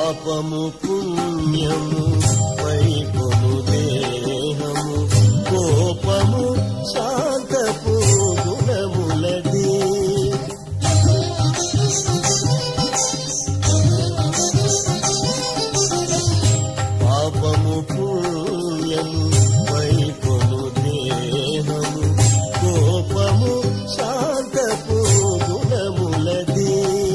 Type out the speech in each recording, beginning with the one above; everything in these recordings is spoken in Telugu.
పాపము పుణ్యము వైపము దేహము కోపము శాంతపు గుణములది పాపము పుణ్యము వైపము దేహము కోపము శాంతపు గుణములది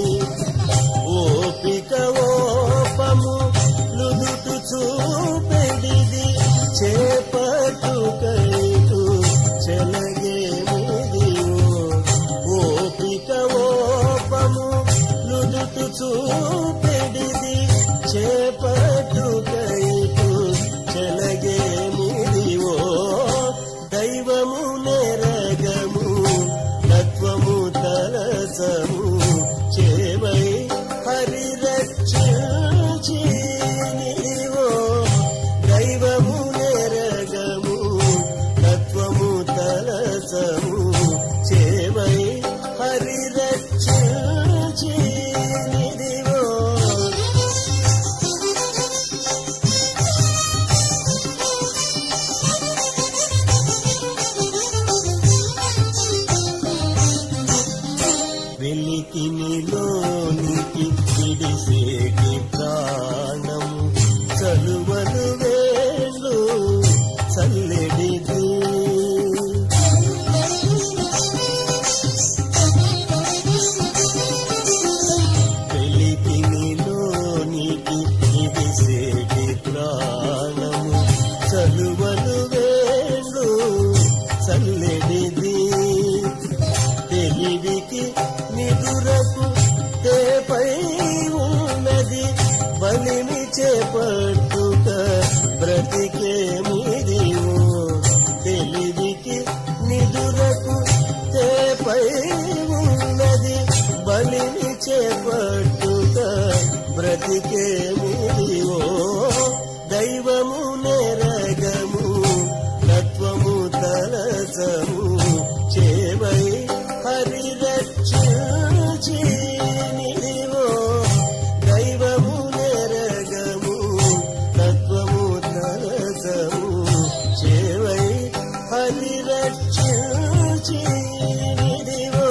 ఓపిక ఓపము నుదుటు చూపెడిది చేపట్టు కైటు చెలగేమిది ఓపిక ఓపము నుదుటు చూపెడిది చేపట్టు కైటు చెలగేమిది ఓ దైవము నెరగము తత్వము తలసము చేవై హరి రక్షించి నీవో దైవము నెరగము తత్వము తలసము చేవై హరి రక్షించి నీవో వెలికి నీలోనికి విడిసేటి ప్రాణము చలువలు వేళ్ళు చల్లెడిది వెలికి నీలోనికి విడిసేటి ప్రాణము చలువలు వేళ్ళు చల్లెడిది తెలివికి నిదురకు తేపై ఉన్నది బలిని చేపట్టుక బ్రతికే మీదివో తెలివికి నిదురకు తేపై ఉన్నది బలిని చేపట్టుక బ్రతికే మీదివో దైవము నెరగము తత్వము తలసము చేవై హరి రక్షించి నీవో దైవము నెరగము తత్వము తలసము చేవై హరి రక్షించి నీవో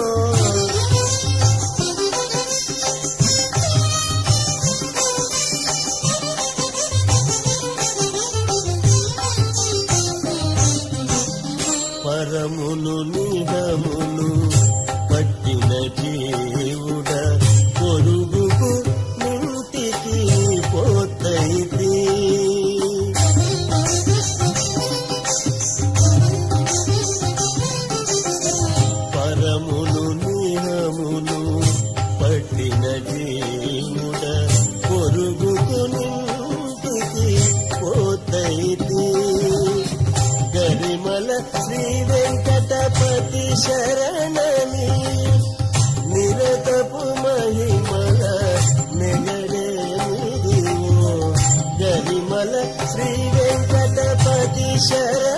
పరమును నిహమును పట్టిన జీవుడ పొరుగుకు నింటికి పోతైతి పరమును నిహమును పట్టిన జీవుడ పొరుగుకు నింటికి పోతైతి గరిమల శ్రీ వెంకటపతి శరణని నిరతపు మహిమల నెగడే గరిమల శ్రీ వెంకటపతి శరణ